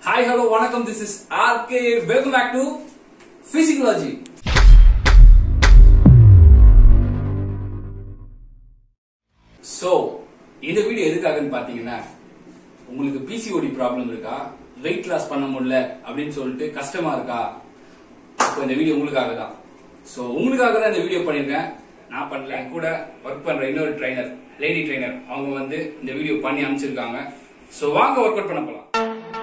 hi hello வணக்கம் this is RK welcome back to Physicalogy so இந்த video எதுக்காகன்னு பாத்தீங்கன்னா உங்களுக்கு பிசிஓடி ப்ராப்ளம் இருக்கா வெயிட் லாஸ் பண்ண முடியல அப்படின்னு சொல்லிட்டு கஷ்டமா இருக்கா இப்போ இந்த வீடியோ உங்களுக்காக தான் சோ உங்களுக்காக தான் இந்த வீடியோ பண்ணிருக்கேன் நான் பண்ணல என் கூட ஒர்க் பண்ற இன்னொரு ட்ரைனர் லேடி ட்ரைனர் அவங்க வந்து இந்த வீடியோ பண்ணி அனுப்பிச்சிருக்காங்க சோ வாங்க ஒர்க் அவுட் பண்ண போலாம்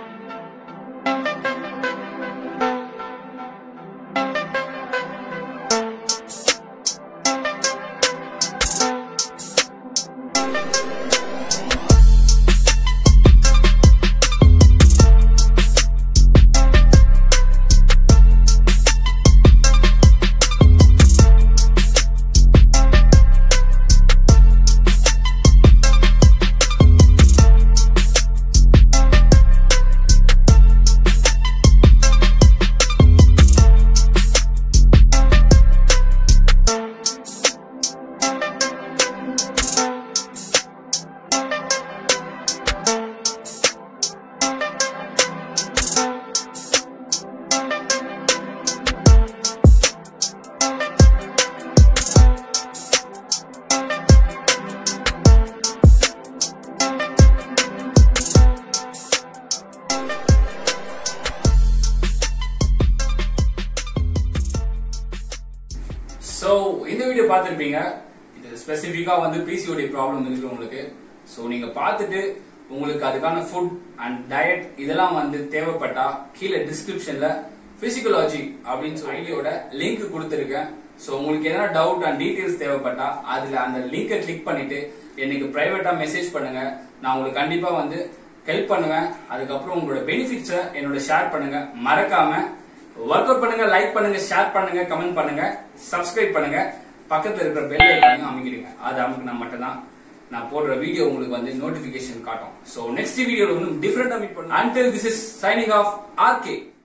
சோ இந்த வீடியோ பார்த்திருப்பீங்க இது ஸ்பெசிஃபிக்கா வந்து பிசிஓடி ப்ராப்ளம் இருக்கு உங்களுக்கு சோ நீங்க பார்த்துட்டு உங்களுக்கு அதுக்கான ஃபுட் அண்ட் டயட் இதெல்லாம் வந்து தேவைப்பட்டா கீழே டிஸ்கிரிப்ஷன்ல பிசிகலாஜி அப்படின்னு சொல்லி ஐடியோட லிங்க் கொடுத்துருக்கேன் சோ உங்களுக்கு எதனா டவுட் அண்ட் டீடைல்ஸ் தேவைப்பட்டா அதுல அந்த லிங்கை கிளிக் பண்ணிட்டு எனக்கு பிரைவேட்டா மெசேஜ் பண்ணுங்க நான் உங்களுக்கு கண்டிப்பா வந்து ஹெல்ப் பண்ணுவேன் அதுக்கப்புறம் உங்களோட பெனிஃபிட்ஸை என்னோட ஷேர் பண்ணுங்க மறக்காம ஒர்க் அவுட் பண்ணுங்க லைக் பண்ணுங்க ஷேர் பண்ணுங்க கமெண்ட் பண்ணுங்க சப்ஸ்கிரைப் பண்ணுங்க பக்கத்துல இருக்கிற பெல் ஐக்கானையும் அமைக்கிடுங்க அது அமுக்குனா மட்டும்தான் நான் போடுற வீடியோ உங்களுக்கு வந்து நோட்டிபிகேஷன் காட்டும் சோ நெக்ஸ்ட் வீடியோல வந்து டிஃபரெண்டா மீட் பண்ணுங்க until this is signing off RK